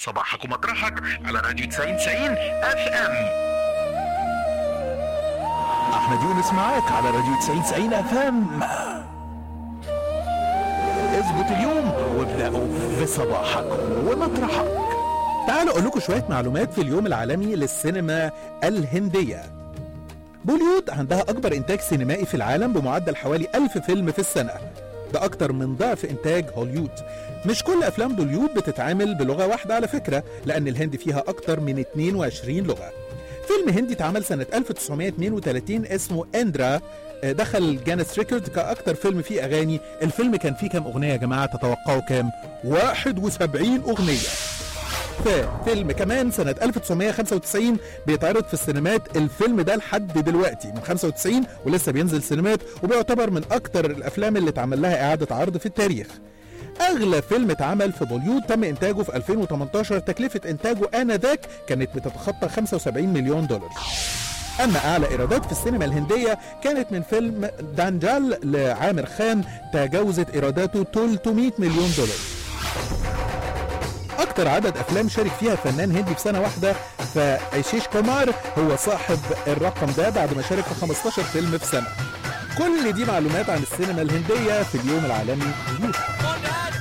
صباحك ومطرحك على راديو 90 90 اف ام احمد يونس معاك على راديو 90 90 اف ام اظبط اليوم وابدأوا في صباحك ومطرحك تعالوا اقول لكم شويه معلومات في اليوم العالمي للسينما الهنديه بوليود عندها اكبر انتاج سينمائي في العالم بمعدل حوالي ألف فيلم في السنه ده اكتر من ضعف انتاج هوليود مش كل افلام بوليود بتتعامل بلغه واحده على فكره لان الهند فيها اكتر من 22 لغه فيلم هندي اتعمل سنة 1932 اسمه اندرا آه، دخل جانس ريكورد كأكتر فيلم فيه أغاني الفيلم كان فيه كام أغنية يا جماعة تتوقعوا كام 71 أغنية فيلم كمان سنة 1995 بيتعرض في السينمات الفيلم ده لحد دلوقتي من 95 ولسه بينزل سينمات وبيعتبر من أكتر الأفلام اللي اتعمل لها إعادة عرض في التاريخ اغلى فيلم اتعمل في بوليود تم انتاجه في 2018 تكلفه انتاجه انذاك كانت بتتخطى 75 مليون دولار اما اعلى ايرادات في السينما الهنديه كانت من فيلم دانجال لعامر خان تجاوزت ايراداته 300 مليون دولار اكتر عدد افلام شارك فيها فنان هندي في سنه واحده فايشيش كومار هو صاحب الرقم ده بعد ما شارك في 15 فيلم في سنه كل دي معلومات عن السينما الهنديه في اليوم العالمي ليها